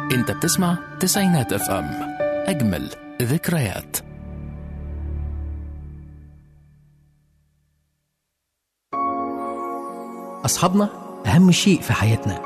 انت بتسمع تسعينات اف ام اجمل ذكريات أصحابنا أهم شيء في حياتنا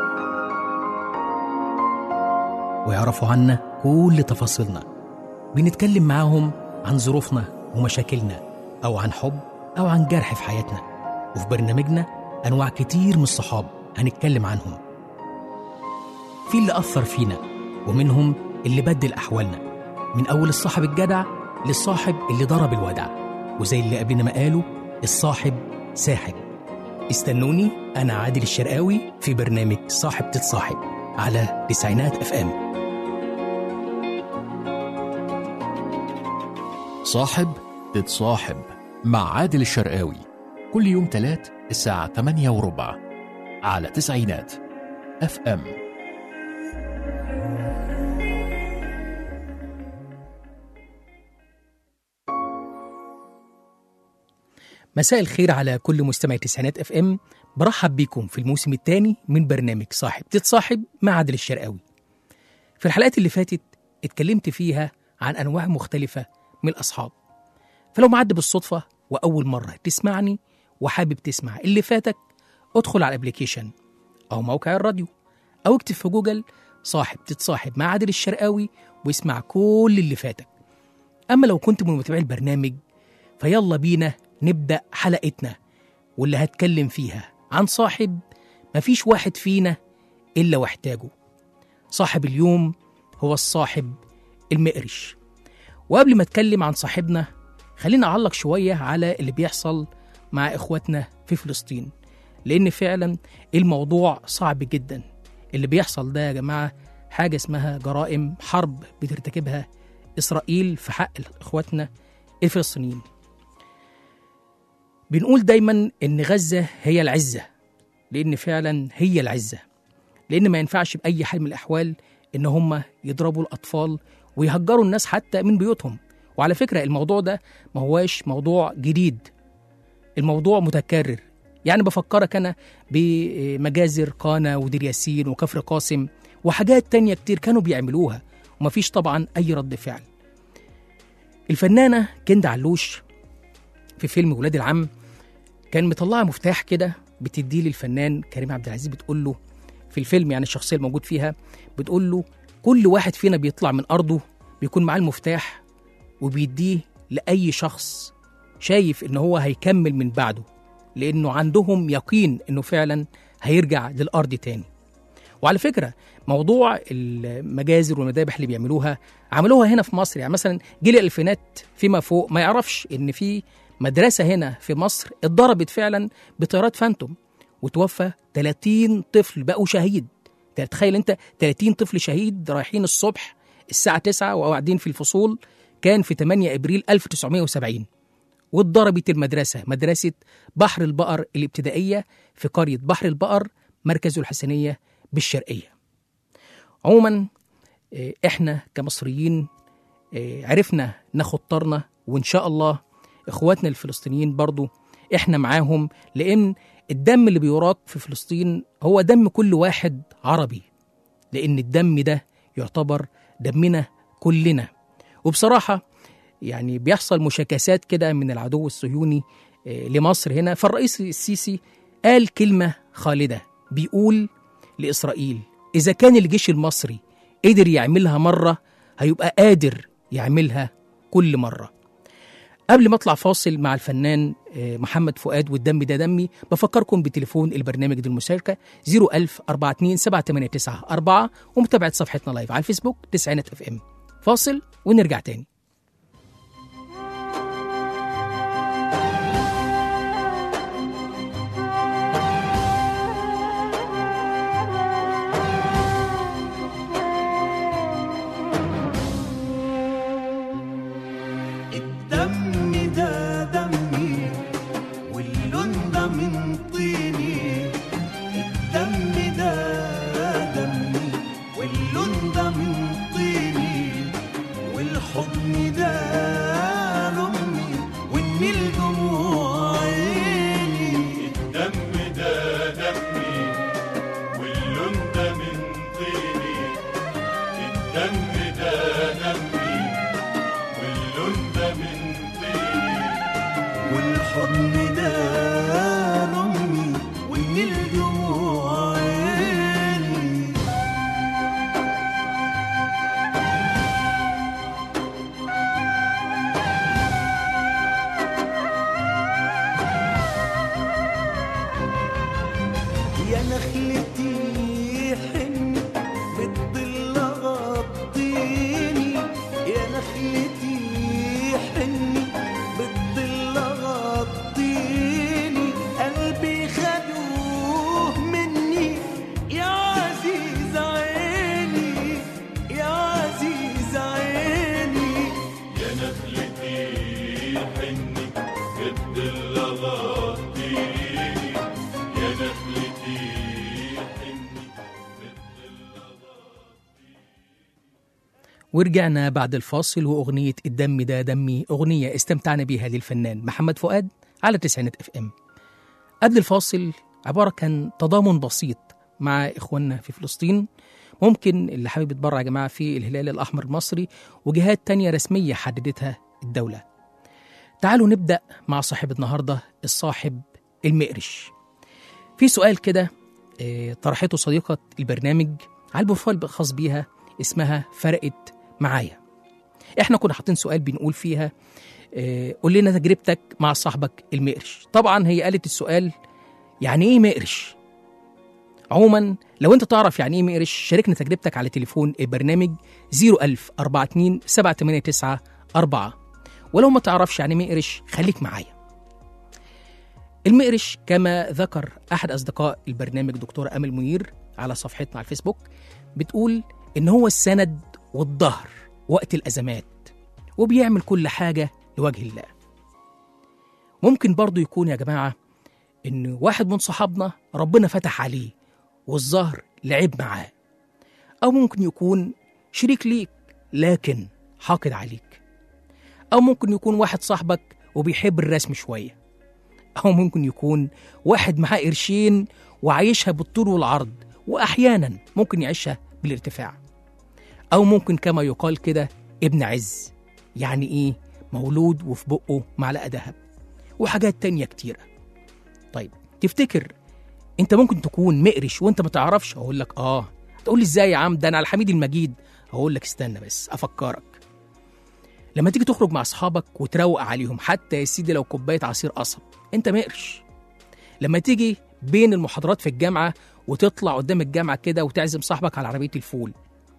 ويعرفوا عنا كل تفاصيلنا بنتكلم معاهم عن ظروفنا ومشاكلنا أو عن حب أو عن جرح في حياتنا وفي برنامجنا أنواع كتير من الصحاب هنتكلم عنهم في اللي أثر فينا ومنهم اللي بدل أحوالنا من أول الصاحب الجدع للصاحب اللي ضرب الودع وزي اللي قبلنا ما قالوا الصاحب ساحب استنوني أنا عادل الشرقاوي في برنامج صاحب تتصاحب على تسعينات اف ام صاحب تتصاحب مع عادل الشرقاوي كل يوم تلات الساعة 8 وربع على تسعينات اف ام مساء الخير على كل مستمعي تسعينات اف ام برحب بيكم في الموسم الثاني من برنامج صاحب تتصاحب مع عادل الشرقاوي في الحلقات اللي فاتت اتكلمت فيها عن انواع مختلفة من الاصحاب فلو معدي بالصدفة واول مرة تسمعني وحابب تسمع اللي فاتك ادخل على الابليكيشن او موقع الراديو او اكتب في جوجل صاحب تتصاحب مع عادل الشرقاوي واسمع كل اللي فاتك اما لو كنت من متابعي البرنامج فيلا بينا نبدأ حلقتنا واللي هتكلم فيها عن صاحب مفيش واحد فينا إلا واحتاجه صاحب اليوم هو الصاحب المقرش وقبل ما اتكلم عن صاحبنا خلينا اعلق شويه على اللي بيحصل مع اخواتنا في فلسطين لان فعلا الموضوع صعب جدا اللي بيحصل ده يا جماعه حاجه اسمها جرائم حرب بترتكبها اسرائيل في حق اخواتنا الفلسطينيين بنقول دايما ان غزه هي العزه لان فعلا هي العزه لان ما ينفعش باي حال من الاحوال ان هم يضربوا الاطفال ويهجروا الناس حتى من بيوتهم وعلى فكره الموضوع ده ما هواش موضوع جديد الموضوع متكرر يعني بفكرك انا بمجازر قانا ودير ياسين وكفر قاسم وحاجات تانية كتير كانوا بيعملوها ومفيش طبعا اي رد فعل الفنانه كند علوش في فيلم ولاد العم كان مطلعه مفتاح كده بتديه للفنان كريم عبد العزيز بتقول له في الفيلم يعني الشخصيه الموجود فيها بتقول له كل واحد فينا بيطلع من ارضه بيكون معاه المفتاح وبيديه لاي شخص شايف ان هو هيكمل من بعده لانه عندهم يقين انه فعلا هيرجع للارض تاني وعلى فكره موضوع المجازر والمذابح اللي بيعملوها عملوها هنا في مصر يعني مثلا جيل الالفينات فيما فوق ما يعرفش ان في مدرسه هنا في مصر اتضربت فعلا بطيارات فانتوم وتوفى 30 طفل بقوا شهيد تخيل انت 30 طفل شهيد رايحين الصبح الساعه 9 وقاعدين في الفصول كان في 8 ابريل 1970 واتضربت المدرسه مدرسه بحر البقر الابتدائيه في قريه بحر البقر مركز الحسنيه بالشرقيه عموما احنا كمصريين عرفنا ناخد طارنا وان شاء الله اخواتنا الفلسطينيين برضو احنا معاهم لان الدم اللي بيراق في فلسطين هو دم كل واحد عربي لان الدم ده يعتبر دمنا كلنا وبصراحه يعني بيحصل مشاكسات كده من العدو الصهيوني لمصر هنا فالرئيس السيسي قال كلمه خالده بيقول لاسرائيل اذا كان الجيش المصري قدر يعملها مره هيبقى قادر يعملها كل مره قبل ما اطلع فاصل مع الفنان محمد فؤاد والدم ده دمي بفكركم بتليفون البرنامج دي المشاركه 01000 427 ومتابعه صفحتنا لايف على الفيسبوك تسعينات اف ام فاصل ونرجع تاني الدم ده دمي واللون ده من طيني الدم ده دمي واللون ده من طيني والحضن يا نخلتي حني بالظل غطيني يا نخلتي حني بالظل غطيني قلبي خدوه مني يا عزيز عيني يا عزيز عيني يا نخلتي حني بالظل غطيني يا نخلتي حني ورجعنا بعد الفاصل وأغنية الدم ده دمي أغنية استمتعنا بيها للفنان محمد فؤاد على تسعينات اف ام قبل الفاصل عبارة كان تضامن بسيط مع إخواننا في فلسطين ممكن اللي حابب يتبرع يا جماعة في الهلال الأحمر المصري وجهات تانية رسمية حددتها الدولة تعالوا نبدأ مع صاحب النهاردة الصاحب المقرش في سؤال كده آه، طرحته صديقة البرنامج على البروفايل الخاص بيها اسمها فرقت معايا احنا كنا حاطين سؤال بنقول فيها آه، قول لنا تجربتك مع صاحبك المقرش طبعا هي قالت السؤال يعني ايه مقرش عموما لو انت تعرف يعني ايه مقرش شاركنا تجربتك على تليفون البرنامج 01000 42 789 4 ولو ما تعرفش يعني إيه مقرش خليك معايا المقرش كما ذكر احد اصدقاء البرنامج دكتور امل منير على صفحتنا على الفيسبوك بتقول ان هو السند والظهر وقت الازمات وبيعمل كل حاجه لوجه الله ممكن برضو يكون يا جماعه ان واحد من صحابنا ربنا فتح عليه والظهر لعب معاه او ممكن يكون شريك ليك لكن حاقد عليك او ممكن يكون واحد صاحبك وبيحب الرسم شويه أو ممكن يكون واحد معاه قرشين وعايشها بالطول والعرض وأحيانا ممكن يعيشها بالارتفاع أو ممكن كما يقال كده ابن عز يعني إيه مولود وفي بقه معلقة دهب وحاجات تانية كتيرة طيب تفتكر انت ممكن تكون مقرش وانت ما تعرفش اقول لك اه تقول لي ازاي يا عم ده انا على الحميد المجيد اقول لك استنى بس افكرك لما تيجي تخرج مع اصحابك وتروق عليهم حتى يا سيدي لو كوبايه عصير قصب انت مقرش لما تيجي بين المحاضرات في الجامعه وتطلع قدام الجامعه كده وتعزم صاحبك على عربيه الفول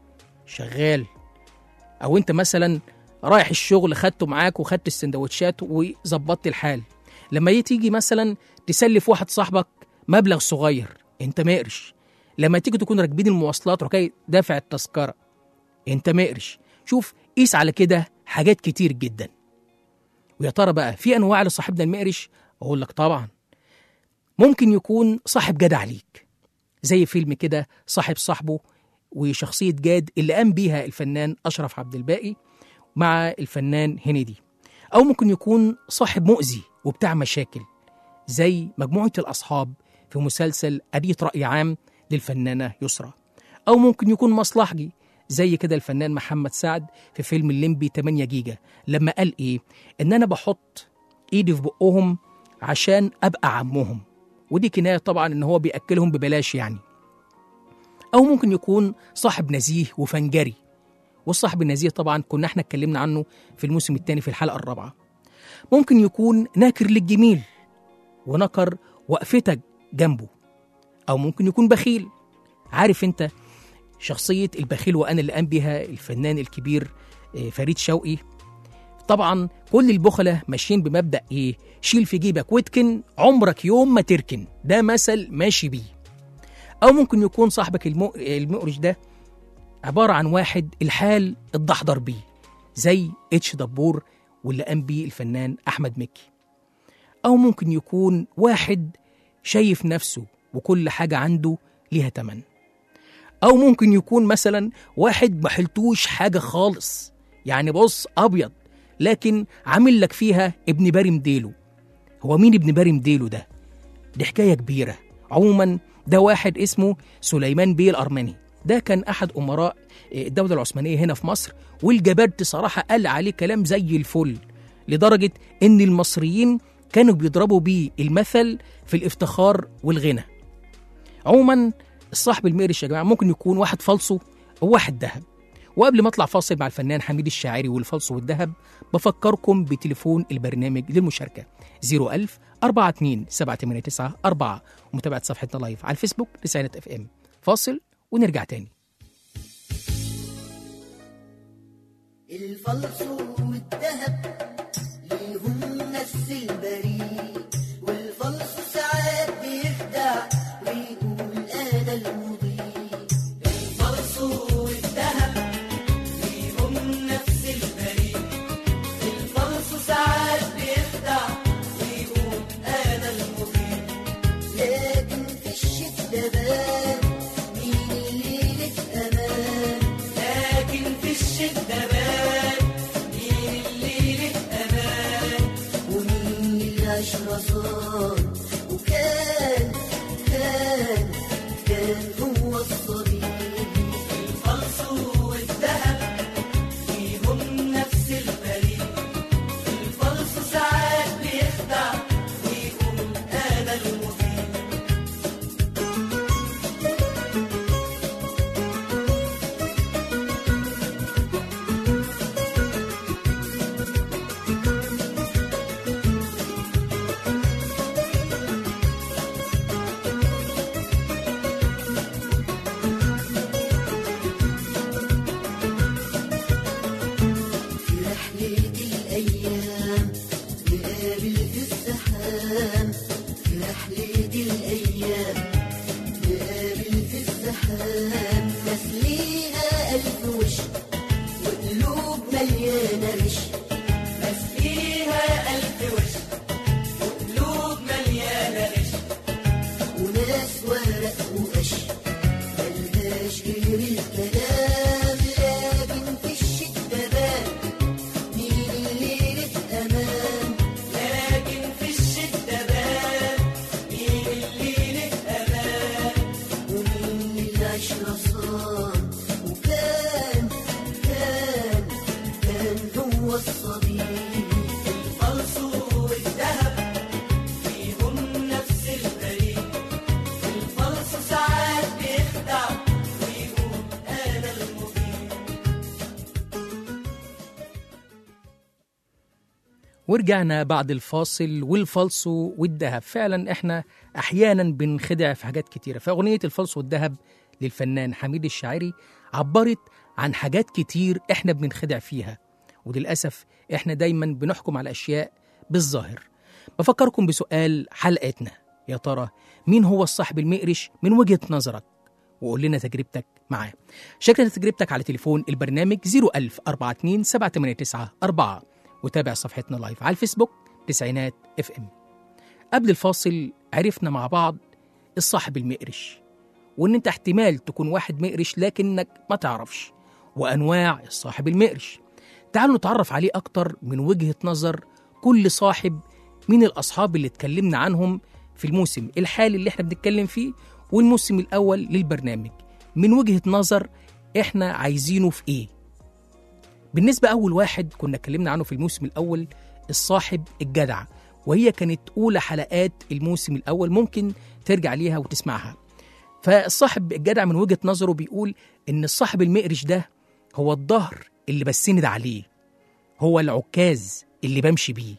شغال او انت مثلا رايح الشغل خدته معاك وخدت السندوتشات وظبطت الحال لما تيجي مثلا تسلف واحد صاحبك مبلغ صغير انت مقرش لما تيجي تكون راكبين المواصلات وكاي دافع التذكره انت مقرش شوف قيس على كده حاجات كتير جدا ويا ترى بقى في انواع لصاحبنا المقرش اقول لك طبعا ممكن يكون صاحب جدع ليك زي فيلم كده صاحب صاحبه وشخصية جاد اللي قام بيها الفنان أشرف عبد الباقي مع الفنان هنيدي أو ممكن يكون صاحب مؤذي وبتاع مشاكل زي مجموعة الأصحاب في مسلسل أدية رأي عام للفنانة يسرى أو ممكن يكون مصلحجي زي كده الفنان محمد سعد في فيلم الليمبي 8 جيجا لما قال إيه إن أنا بحط إيدي في بقهم عشان أبقى عمهم ودي كناية طبعا إن هو بيأكلهم ببلاش يعني أو ممكن يكون صاحب نزيه وفنجري والصاحب النزيه طبعا كنا احنا اتكلمنا عنه في الموسم الثاني في الحلقة الرابعة ممكن يكون ناكر للجميل ونكر وقفتك جنبه أو ممكن يكون بخيل عارف أنت شخصية البخيل وأنا اللي قام بها الفنان الكبير آه، فريد شوقي طبعا كل البخلة ماشيين بمبدأ إيه شيل في جيبك واتكن عمرك يوم ما تركن ده مثل ماشي بيه أو ممكن يكون صاحبك المؤ- المقرش ده عبارة عن واحد الحال اتدحضر بيه زي اتش دبور واللي قام بيه الفنان أحمد مكي أو ممكن يكون واحد شايف نفسه وكل حاجة عنده ليها تمن أو ممكن يكون مثلا واحد ما حلتوش حاجة خالص يعني بص أبيض لكن عامل لك فيها ابن باري مديله هو مين ابن باري مديله ده؟ دي حكاية كبيرة عموما ده واحد اسمه سليمان بيه الأرمني ده كان أحد أمراء الدولة العثمانية هنا في مصر والجبرت صراحة قال عليه كلام زي الفل لدرجة إن المصريين كانوا بيضربوا بيه المثل في الافتخار والغنى عموما الصاحب المقرش يا جماعة ممكن يكون واحد فالصو أو واحد ذهب وقبل ما اطلع فاصل مع الفنان حميد الشاعري والفلس والذهب بفكركم بتليفون البرنامج للمشاركة 01000 42 789 4 ومتابعة صفحتنا لايف على الفيسبوك تسعينات اف ام فاصل ونرجع تاني الفلس والذهب ليهم نفس البريد والفلس ساعات بيخدع ويقول انا المضيء الفلس والذهب ليهم نفس البريد الفلس ساعات بيخدع ويقول انا المضيء لكن في الشدة بان مين اللي لك امان لكن في الشدة بان مين اللي لك امان ومين اللي عشرة صار وكان كان كان هو الصديق الفلس والذهب فيهم نفس البريد الفلس ساعات بيخدع ويقول انا المفيد في رحلة الأيام نقابل في الزحام في رحلة الأيام نقابل في الزحام ناس ليها ألف وش وقلوب مليانة غش ناس ليها ألف وش وقلوب مليانة غش وناس ورق وقش ملهاش غير الكلام لكن في الشدة بان مين اللي لك أمان لكن في الشدة بان مين اللي لك أمان ومين اللي عشرة صار وكان كان كان هو الصديق الفلس والذهب فيهم نفس البريد الفلس ساعات بيخدع ويقول أنا المبين ورجعنا بعد الفاصل والفالصو والذهب فعلا احنا احيانا بنخدع في حاجات كتيره فاغنيه الفالصو والذهب للفنان حميد الشاعري عبرت عن حاجات كتير احنا بننخدع فيها وللاسف احنا دايما بنحكم على اشياء بالظاهر بفكركم بسؤال حلقتنا يا ترى مين هو الصاحب المقرش من وجهه نظرك وقول لنا تجربتك معاه شاركنا تجربتك على تليفون البرنامج 01000 42 789 4 وتابع صفحتنا لايف على الفيسبوك تسعينات اف ام قبل الفاصل عرفنا مع بعض الصاحب المقرش وان انت احتمال تكون واحد مقرش لكنك ما تعرفش وانواع الصاحب المقرش تعالوا نتعرف عليه اكتر من وجهة نظر كل صاحب من الاصحاب اللي اتكلمنا عنهم في الموسم الحالي اللي احنا بنتكلم فيه والموسم الاول للبرنامج من وجهة نظر احنا عايزينه في ايه بالنسبة أول واحد كنا اتكلمنا عنه في الموسم الأول الصاحب الجدع وهي كانت أولى حلقات الموسم الأول ممكن ترجع ليها وتسمعها فالصاحب الجدع من وجهة نظره بيقول إن الصاحب المقرش ده هو الظهر اللي بسند عليه هو العكاز اللي بمشي بيه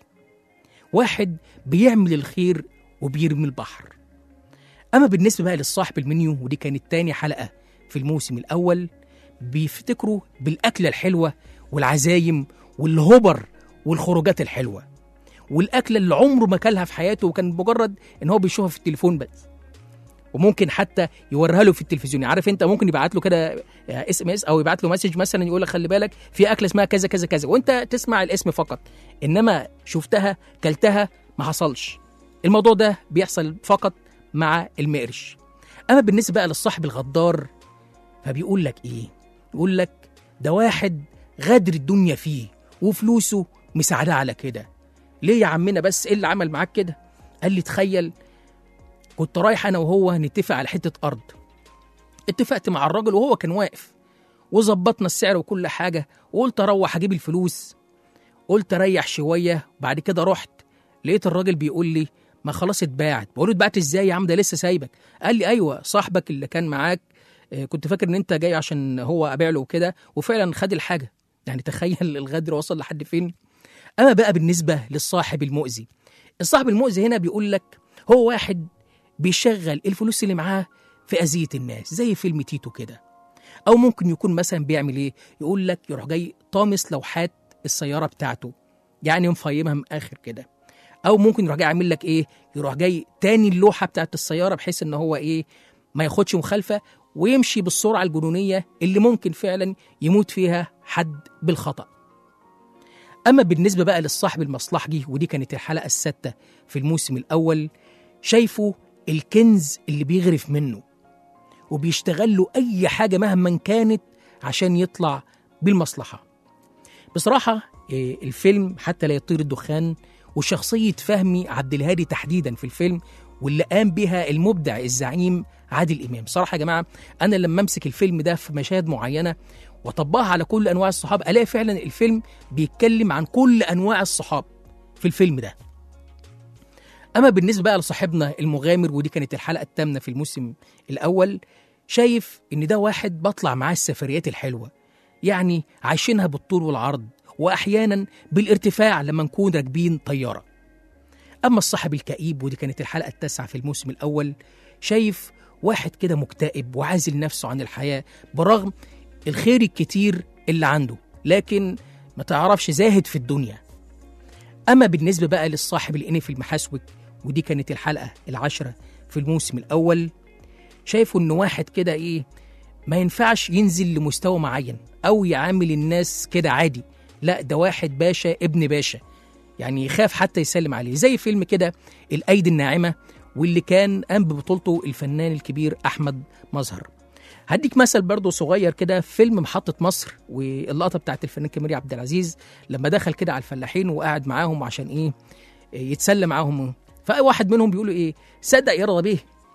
واحد بيعمل الخير وبيرمي البحر أما بالنسبة بقى للصاحب المنيو ودي كانت تاني حلقة في الموسم الأول بيفتكروا بالأكلة الحلوة والعزايم والهبر والخروجات الحلوة والأكلة اللي عمره ما كلها في حياته وكان مجرد إن هو بيشوفها في التليفون بس وممكن حتى يوريها له في التلفزيون عارف انت ممكن يبعت له كده اس ام اس او يبعت له مسج مثلا يقول لك خلي بالك في اكله اسمها كذا كذا كذا وانت تسمع الاسم فقط انما شفتها كلتها ما حصلش الموضوع ده بيحصل فقط مع المقرش اما بالنسبه بقى للصاحب الغدار فبيقول لك ايه يقول لك ده واحد غادر الدنيا فيه وفلوسه مساعدة على كده ليه يا عمنا بس ايه اللي عمل معاك كده قال لي تخيل كنت رايح انا وهو نتفق على حته ارض اتفقت مع الراجل وهو كان واقف وظبطنا السعر وكل حاجه وقلت اروح اجيب الفلوس قلت اريح شويه بعد كده رحت لقيت الراجل بيقول لي ما خلاص اتباعت بقول له اتباعت ازاي يا عم ده لسه سايبك قال لي ايوه صاحبك اللي كان معاك آه، كنت فاكر ان انت جاي عشان هو ابيع له وكده وفعلا خد الحاجه يعني تخيل الغدر وصل لحد فين اما بقى بالنسبه للصاحب المؤذي الصاحب المؤذي هنا بيقول لك هو واحد بيشغل الفلوس اللي معاه في اذيه الناس زي فيلم تيتو كده او ممكن يكون مثلا بيعمل ايه يقول لك يروح جاي طامس لوحات السياره بتاعته يعني مفيمها من اخر كده او ممكن يروح جاي عامل لك ايه يروح جاي تاني اللوحه بتاعت السياره بحيث ان هو ايه ما ياخدش مخالفه ويمشي بالسرعه الجنونيه اللي ممكن فعلا يموت فيها حد بالخطأ أما بالنسبة بقى للصاحب المصلحجي ودي كانت الحلقة السادسة في الموسم الأول شايفه الكنز اللي بيغرف منه وبيشتغل له أي حاجة مهما كانت عشان يطلع بالمصلحة بصراحة إيه، الفيلم حتى لا يطير الدخان وشخصية فهمي عبد الهادي تحديدا في الفيلم واللي قام بها المبدع الزعيم عادل إمام صراحة يا جماعة أنا لما أمسك الفيلم ده في مشاهد معينة وطبقها على كل أنواع الصحاب ألاقي فعلا الفيلم بيتكلم عن كل أنواع الصحاب في الفيلم ده أما بالنسبة بقى لصاحبنا المغامر ودي كانت الحلقة الثامنة في الموسم الأول شايف إن ده واحد بطلع معاه السفريات الحلوة يعني عايشينها بالطول والعرض وأحيانا بالارتفاع لما نكون راكبين طيارة أما الصاحب الكئيب ودي كانت الحلقة التاسعة في الموسم الأول شايف واحد كده مكتئب وعازل نفسه عن الحياة برغم الخير الكتير اللي عنده لكن ما تعرفش زاهد في الدنيا أما بالنسبة بقى للصاحب الإنف المحاسوك ودي كانت الحلقة العاشرة في الموسم الأول شايفه إنه واحد كده إيه ما ينفعش ينزل لمستوى معين أو يعامل الناس كده عادي لا ده واحد باشا ابن باشا يعني يخاف حتى يسلم عليه زي فيلم كده الأيدي الناعمة واللي كان قام ببطولته الفنان الكبير أحمد مظهر هديك مثل برضه صغير كده في فيلم محطة مصر واللقطة بتاعت الفنان كاميري عبد العزيز لما دخل كده على الفلاحين وقعد معاهم عشان ايه يتسلى معاهم فواحد منهم بيقول له ايه صدق يا رضا بيه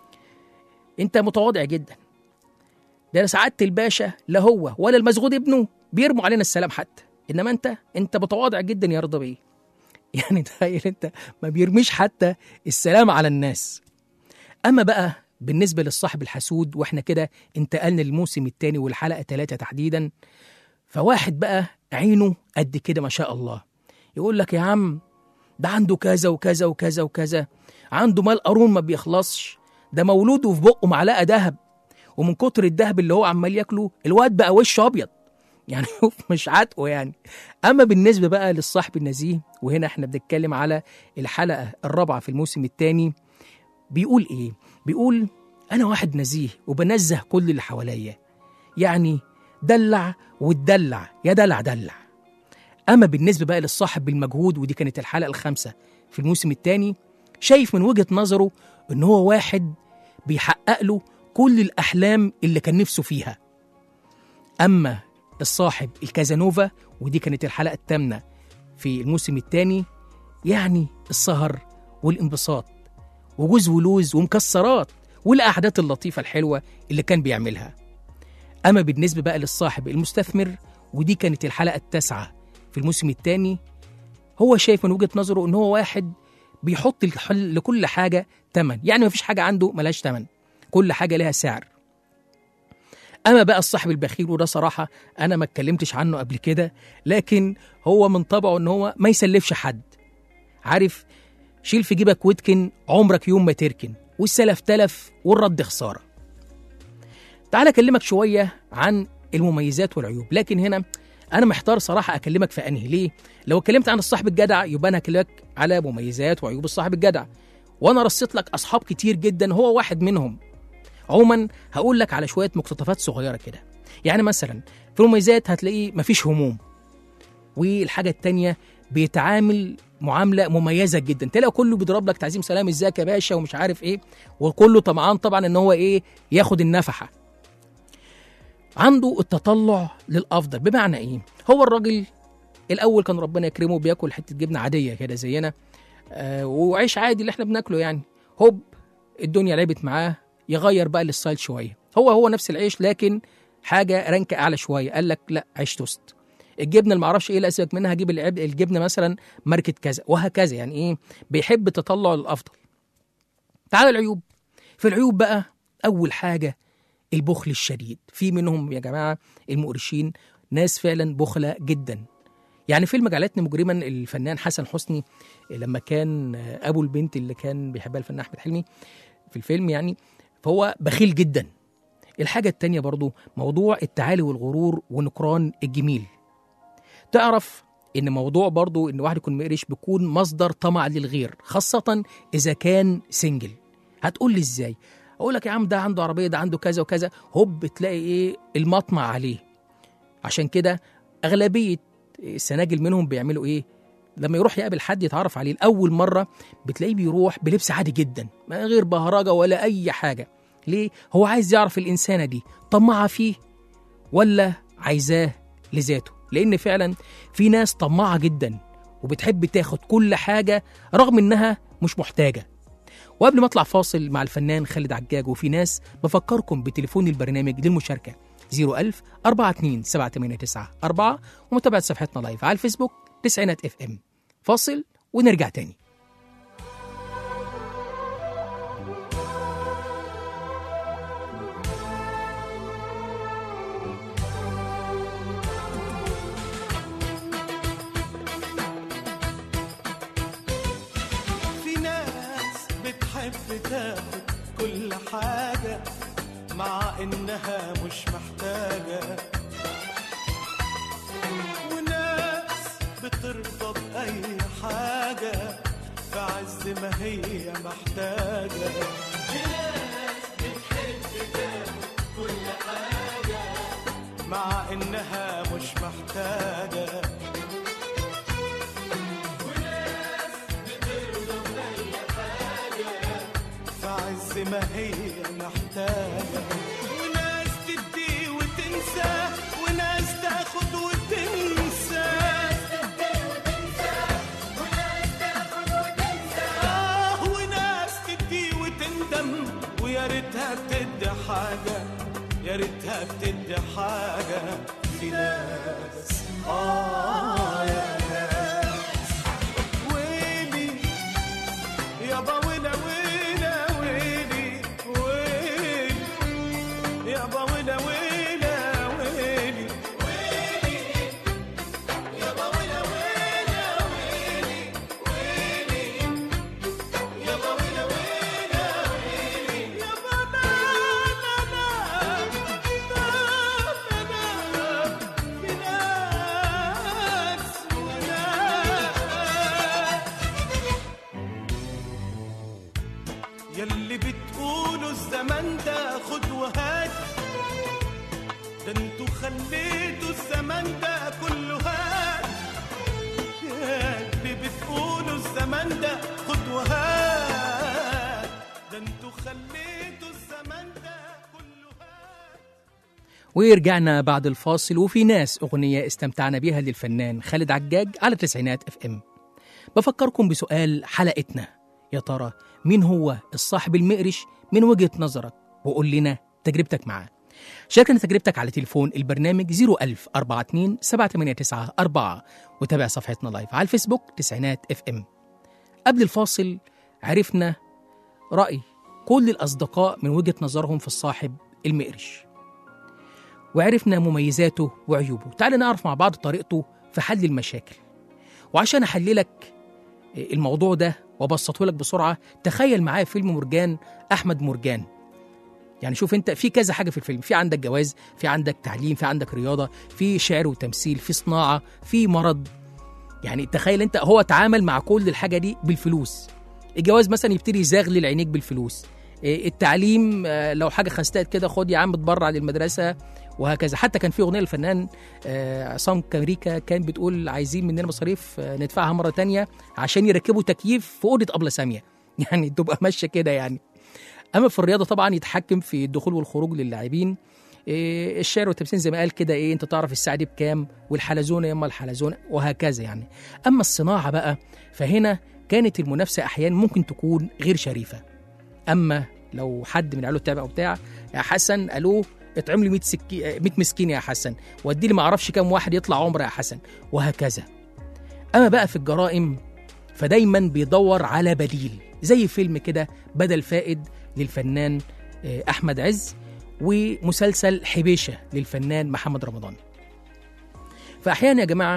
انت متواضع جدا ده أنا سعادة الباشا لا هو ولا المسجود ابنه بيرموا علينا السلام حتى انما انت انت متواضع جدا يا رضا بيه يعني تخيل انت ما بيرميش حتى السلام على الناس اما بقى بالنسبه للصاحب الحسود واحنا كده انتقلنا للموسم الثاني والحلقه ثلاثة تحديدا فواحد بقى عينه قد كده ما شاء الله يقول لك يا عم ده عنده كذا وكذا وكذا وكذا عنده مال قارون ما بيخلصش ده مولوده في بقه معلقه ذهب ومن كتر الذهب اللي هو عمال ياكله الواد بقى وشه ابيض يعني شوف مش عاتقه يعني اما بالنسبه بقى للصاحب النزيه وهنا احنا بنتكلم على الحلقه الرابعه في الموسم الثاني بيقول ايه بيقول انا واحد نزيه وبنزه كل اللي حواليا يعني دلع وتدلع يا دلع دلع اما بالنسبه بقى للصاحب بالمجهود ودي كانت الحلقه الخامسه في الموسم الثاني شايف من وجهه نظره ان هو واحد بيحقق له كل الاحلام اللي كان نفسه فيها اما الصاحب الكازانوفا ودي كانت الحلقه الثامنه في الموسم الثاني يعني السهر والانبساط وجوز ولوز ومكسرات والقعدات اللطيفه الحلوه اللي كان بيعملها اما بالنسبه بقى للصاحب المستثمر ودي كانت الحلقه التاسعه في الموسم الثاني هو شايف من وجهه نظره ان هو واحد بيحط الحل- لكل حاجه تمن يعني مفيش حاجه عنده ملهاش تمن كل حاجه لها سعر اما بقى الصاحب البخيل وده صراحه انا ما اتكلمتش عنه قبل كده لكن هو من طبعه ان هو ما يسلفش حد عارف شيل في جيبك وتكن عمرك يوم ما تركن والسلف تلف والرد خساره تعال اكلمك شويه عن المميزات والعيوب لكن هنا انا محتار صراحه اكلمك في انهي ليه لو اتكلمت عن الصاحب الجدع يبقى انا هكلمك على مميزات وعيوب الصاحب الجدع وانا رصيت لك اصحاب كتير جدا هو واحد منهم عموما هقول لك على شويه مقتطفات صغيره كده يعني مثلا في المميزات هتلاقيه مفيش هموم والحاجه التانية بيتعامل معامله مميزه جدا تلاقي كله بيضرب لك تعزيم سلام ازيك يا باشا ومش عارف ايه وكله طمعان طبعا ان هو ايه ياخد النفحه عنده التطلع للافضل بمعنى ايه هو الراجل الاول كان ربنا يكرمه بياكل حته جبنه عاديه كده زينا آه وعيش عادي اللي احنا بناكله يعني هوب الدنيا لعبت معاه يغير بقى الستايل شويه هو هو نفس العيش لكن حاجه رانك اعلى شويه قال لك لا عيش توست الجبنه اللي معرفش ايه اللي اسيبك منها هجيب العب- الجبنه مثلا ماركه كذا وهكذا يعني ايه بيحب التطلع للافضل تعال العيوب في العيوب بقى اول حاجه البخل الشديد في منهم يا جماعه المقرشين ناس فعلا بخله جدا يعني فيلم جعلتني مجرما الفنان حسن حسني لما كان ابو البنت اللي كان بيحبها الفنان احمد حلمي في الفيلم يعني فهو بخيل جدا الحاجة التانية برضو موضوع التعالي والغرور ونكران الجميل تعرف ان موضوع برضو ان واحد يكون مقرش بيكون مصدر طمع للغير خاصة اذا كان سنجل هتقول لي ازاي اقول لك يا عم ده عنده عربية ده عنده كذا وكذا هوب تلاقي ايه المطمع عليه عشان كده اغلبية السناجل منهم بيعملوا ايه لما يروح يقابل حد يتعرف عليه لأول مرة بتلاقيه بيروح بلبس عادي جدا من غير بهرجة ولا أي حاجة ليه؟ هو عايز يعرف الإنسانة دي طماعة فيه ولا عايزاه لذاته لأن فعلا في ناس طماعة جدا وبتحب تاخد كل حاجة رغم إنها مش محتاجة وقبل ما اطلع فاصل مع الفنان خالد عجاج وفي ناس بفكركم بتليفون البرنامج للمشاركة 01000 42 789 4 ومتابعة صفحتنا لايف على الفيسبوك تسعينات اف ام فاصل ونرجع تاني في ناس بتحب تاخد كل حاجة مع إنها مش محتاجة وناس بترضى بأي حاجة في عز ما هي محتاجة في ناس بتحب تاخد كل حاجة مع إنها مش محتاجة في عز ما هي محتاجة وناس تدي وتنسى وناس تاخد وتنسى آه وناس تدي وتندم ويا ريتها بتدي حاجة يا ريتها بتدي حاجة في ناس آه يا ناس ويلي يابا ويلا ويلا ويلي ويلي يابا ويلا ويلا ويلي يابا ويلا ويلا ويلي ويلي يابا ويلا ويلا ويلي يابا لا لا لا لا لا لا في ناس وناس يلي بتقولوا الزمن ده خد وهات ده انتوا خليتوا الزمن ده كله هات يلي بتقولوا الزمن ده خد وهات ده انتوا خليتوا الزمن ده كله هات ورجعنا بعد الفاصل وفي ناس أغنية استمتعنا بيها للفنان خالد عجاج على تسعينات اف ام بفكركم بسؤال حلقتنا يا ترى مين هو الصاحب المقرش من وجهة نظرك وقول لنا تجربتك معاه شاركنا تجربتك على تليفون البرنامج 01000 42 789 4 وتابع صفحتنا لايف على الفيسبوك تسعينات اف ام قبل الفاصل عرفنا رأي كل الأصدقاء من وجهة نظرهم في الصاحب المقرش وعرفنا مميزاته وعيوبه تعال نعرف مع بعض طريقته في حل المشاكل وعشان أحللك الموضوع ده وابسطه لك بسرعة تخيل معايا فيلم مرجان أحمد مرجان يعني شوف انت في كذا حاجه في الفيلم في عندك جواز في عندك تعليم في عندك رياضه في شعر وتمثيل في صناعه في مرض يعني تخيل انت هو اتعامل مع كل الحاجه دي بالفلوس الجواز مثلا يبتدي يزغلل عينيك بالفلوس إيه، التعليم آه، لو حاجه خستات كده خد يا عم اتبرع للمدرسه وهكذا حتى كان في اغنيه للفنان آه، عصام كامريكا كان بتقول عايزين مننا مصاريف آه، ندفعها مره تانية عشان يركبوا تكييف في اوضه ابله ساميه يعني تبقى ماشيه كده يعني اما في الرياضه طبعا يتحكم في الدخول والخروج للاعبين إيه الشعر والتمثيل زي ما قال كده ايه انت تعرف الساعه دي بكام والحلزونه يما الحلزونه وهكذا يعني اما الصناعه بقى فهنا كانت المنافسه احيانا ممكن تكون غير شريفه اما لو حد من عياله تابع وبتاع يا حسن قالوه اطعم لي 100 سكي 100 مسكين يا حسن وادي لي ما اعرفش كام واحد يطلع عمره يا حسن وهكذا اما بقى في الجرائم فدايما بيدور على بديل زي فيلم كده بدل فائد للفنان آه، احمد عز ومسلسل حبيشه للفنان محمد رمضان فاحيانا يا جماعه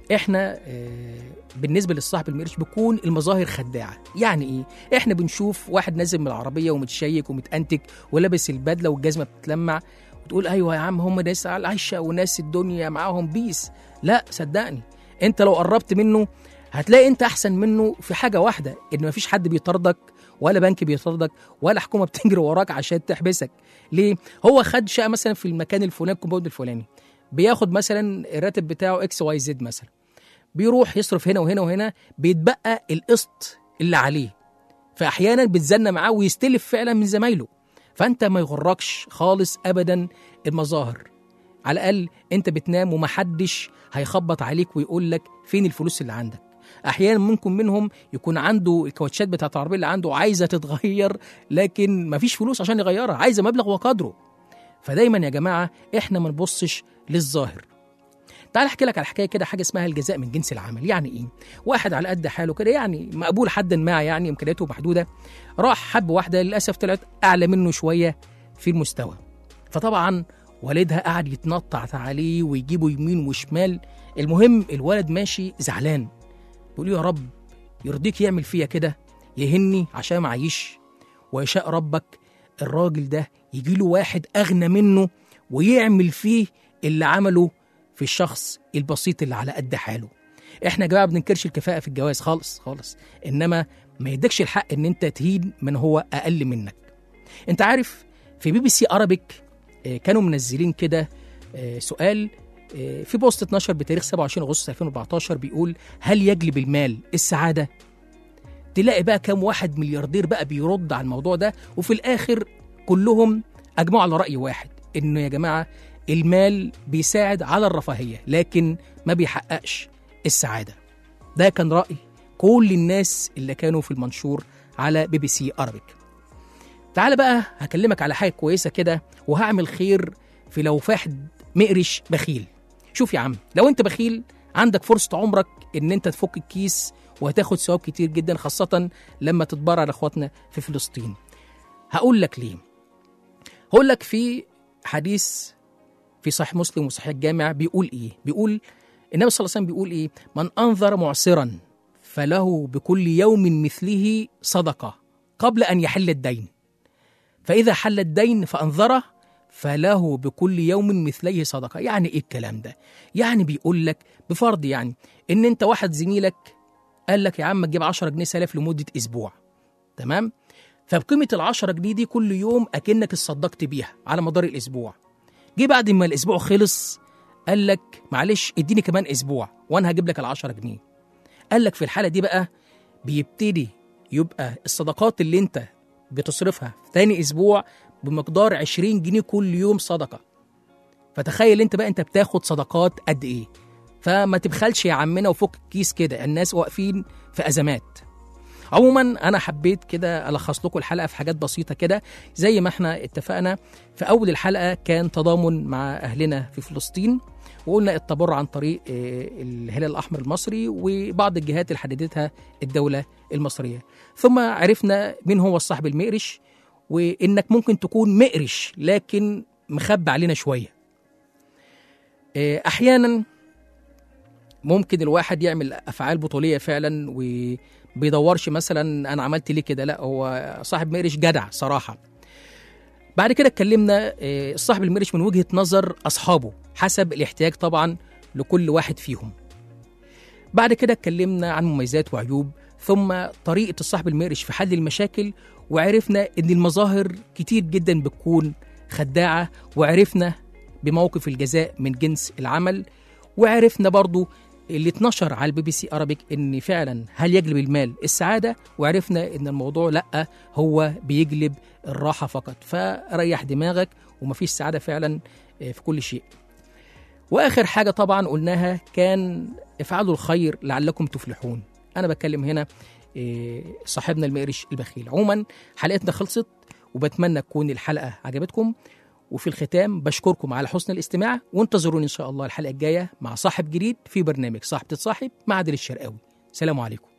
احنا آه، بالنسبه للصاحب المقرش بيكون المظاهر خداعه يعني ايه احنا بنشوف واحد نازل من العربيه ومتشيك ومتانتك ولابس البدله والجزمه بتتلمع وتقول ايوه يا عم هم ناس على العيشه وناس الدنيا معاهم بيس لا صدقني انت لو قربت منه هتلاقي انت احسن منه في حاجه واحده ان مفيش حد بيطاردك ولا بنك بيطاردك ولا حكومه بتجري وراك عشان تحبسك ليه هو خد شقه مثلا في المكان الفلاني الكومباوند الفلاني بياخد مثلا الراتب بتاعه اكس واي زد مثلا بيروح يصرف هنا وهنا وهنا بيتبقى القسط اللي عليه فاحيانا بتزنى معاه ويستلف فعلا من زمايله فانت ما يغركش خالص ابدا المظاهر على الاقل انت بتنام ومحدش هيخبط عليك ويقول لك فين الفلوس اللي عندك احيانا ممكن منهم يكون عنده الكاوتشات بتاعت العربيه اللي عنده عايزه تتغير لكن مفيش فلوس عشان يغيرها عايزه مبلغ وقدره فدايما يا جماعه احنا ما نبصش للظاهر تعال احكي لك على حكايه كده حاجه اسمها الجزاء من جنس العمل يعني ايه واحد على قد حاله كده يعني مقبول حدا ما يعني امكانياته محدوده راح حب واحده للاسف طلعت اعلى منه شويه في المستوى فطبعا والدها قعد يتنطع عليه ويجيبه يمين وشمال المهم الولد ماشي زعلان بيقول يا رب يرضيك يعمل فيا كده يهني عشان معيش ويشاء ربك الراجل ده يجي له واحد اغنى منه ويعمل فيه اللي عمله في الشخص البسيط اللي على قد حاله احنا يا جماعه بننكرش الكفاءه في الجواز خالص خالص انما ما يدكش الحق ان انت تهين من هو اقل منك انت عارف في بي بي سي ارابيك آه، كانوا منزلين كده آه، سؤال آه، في بوست 12 بتاريخ 27 اغسطس 2014 بيقول هل يجلب المال السعاده تلاقي بقى كام واحد ملياردير بقى بيرد على الموضوع ده وفي الاخر كلهم اجمعوا على راي واحد انه يا جماعه المال بيساعد على الرفاهيه لكن ما بيحققش السعاده ده كان راي كل الناس اللي كانوا في المنشور على بي بي سي ارابيك تعال بقى هكلمك على حاجه كويسه كده وهعمل خير في لو واحد مقرش بخيل شوف يا عم لو انت بخيل عندك فرصه عمرك ان انت تفك الكيس وهتاخد ثواب كتير جدا خاصه لما تتبرع على اخواتنا في فلسطين هقول لك ليه هقول لك في حديث في صحيح مسلم وصحيح الجامع بيقول ايه بيقول النبي صلى الله عليه وسلم بيقول ايه من انظر معسرا فله بكل يوم مثله صدقه قبل ان يحل الدين فاذا حل الدين فانظره فله بكل يوم مثليه صدقه يعني ايه الكلام ده يعني بيقول لك بفرض يعني ان انت واحد زميلك قال لك يا عم تجيب 10 جنيه سلف لمده اسبوع تمام فبقيمه ال 10 جنيه دي كل يوم اكنك اتصدقت بيها على مدار الاسبوع جه بعد ما الاسبوع خلص قال لك معلش اديني كمان اسبوع وانا هجيب لك ال 10 جنيه قال لك في الحاله دي بقى بيبتدي يبقى الصدقات اللي انت بتصرفها في تاني اسبوع بمقدار 20 جنيه كل يوم صدقه فتخيل انت بقى انت بتاخد صدقات قد ايه فما تبخلش يا عمنا وفك الكيس كده الناس واقفين في ازمات عموما انا حبيت كده الخص لكم الحلقه في حاجات بسيطه كده زي ما احنا اتفقنا في اول الحلقه كان تضامن مع اهلنا في فلسطين وقلنا التبرع عن طريق آه، الهلال الاحمر المصري وبعض الجهات اللي حددتها الدوله المصريه ثم عرفنا مين هو الصاحب المقرش وانك ممكن تكون مقرش لكن مخبي علينا شويه آه، احيانا ممكن الواحد يعمل افعال بطوليه فعلا وبيدورش مثلا انا عملت ليه كده لا هو صاحب مقرش جدع صراحه بعد كده اتكلمنا آه، صاحب المقرش من وجهه نظر اصحابه حسب الاحتياج طبعا لكل واحد فيهم بعد كده اتكلمنا عن مميزات وعيوب ثم طريقه الصاحب المقرش في حل المشاكل وعرفنا ان المظاهر كتير جدا بتكون خداعه وعرفنا بموقف الجزاء من جنس العمل وعرفنا برضو اللي اتنشر على البي بي سي ارابيك ان فعلا هل يجلب المال السعاده وعرفنا ان الموضوع لا هو بيجلب الراحه فقط فريح دماغك ومفيش سعاده فعلا آه، في كل شيء واخر حاجه طبعا قلناها كان افعلوا الخير لعلكم تفلحون انا بتكلم هنا آه، صاحبنا المقرش البخيل عموما حلقتنا خلصت وبتمنى تكون الحلقه عجبتكم وفي الختام بشكركم على حسن الاستماع وانتظروني ان شاء الله الحلقه الجايه مع صاحب جديد في برنامج صاحب تتصاحب مع عادل الشرقاوي سلام عليكم